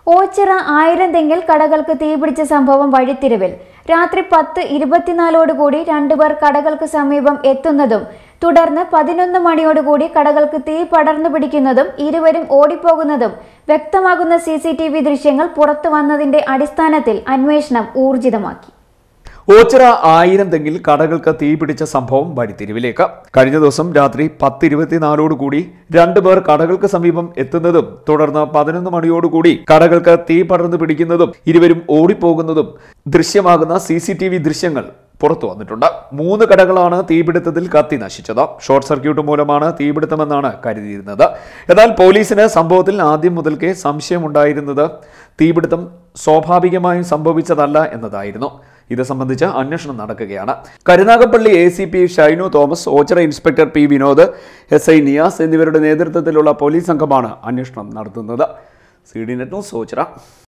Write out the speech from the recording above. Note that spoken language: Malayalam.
ഓച്ചിറ ആയിരം തെങ്ങിൽ കടകൾക്ക് തീപിടിച്ച സംഭവം വഴിത്തിരിവിൽ രാത്രി പത്ത് ഇരുപത്തിനാലോടുകൂടി രണ്ടുപേർ കടകൾക്ക് സമീപം എത്തുന്നതും തുടർന്ന് പതിനൊന്ന് മണിയോടുകൂടി കടകൾക്ക് തീ പടർന്നു പിടിക്കുന്നതും ഇരുവരും ഓടിപ്പോകുന്നതും വ്യക്തമാകുന്ന സി സി ടി വി ദൃശ്യങ്ങൾ പുറത്തു വന്നതിന്റെ അടിസ്ഥാനത്തിൽ അന്വേഷണം ഊർജിതമാക്കി ഓച്ചിറ ആയിരം തെങ്ങിൽ കടകൾക്ക് തീപിടിച്ച സംഭവം വഴിത്തിരിവിലേക്ക് കഴിഞ്ഞ ദിവസം രാത്രി പത്ത് ഇരുപത്തിനാലോടുകൂടി രണ്ടുപേർ കടകൾക്ക് സമീപം എത്തുന്നതും തുടർന്ന് പതിനൊന്ന് മണിയോടുകൂടി കടകൾക്ക് തീ പടർന്നു പിടിക്കുന്നതും ഇരുവരും ഓടിപ്പോകുന്നതും ദൃശ്യമാകുന്ന സി സി ടി വി ദൃശ്യങ്ങൾ പുറത്തു വന്നിട്ടുണ്ട് മൂന്ന് കടകളാണ് തീപിടുത്തത്തിൽ കത്തി നശിച്ചത് ഷോർട്ട് സർക്യൂട്ട് മൂലമാണ് തീപിടുത്തമെന്നാണ് കരുതിയിരുന്നത് എന്നാൽ പോലീസിന് സംഭവത്തിൽ ആദ്യം മുതൽക്കേ സംശയമുണ്ടായിരുന്നത് തീപിടുത്തം സ്വാഭാവികമായും സംഭവിച്ചതല്ല എന്നതായിരുന്നു ഇത് സംബന്ധിച്ച് അന്വേഷണം നടക്കുകയാണ് Karunagappally A C P Shainu Thomas Ochira inspector P Vinod S I Niyas എന്നിവരുടെ നേതൃത്വത്തിലുള്ള പോലീസ് സംഘമാണ് അന്വേഷണം നടത്തുന്നത് C D net news Ochira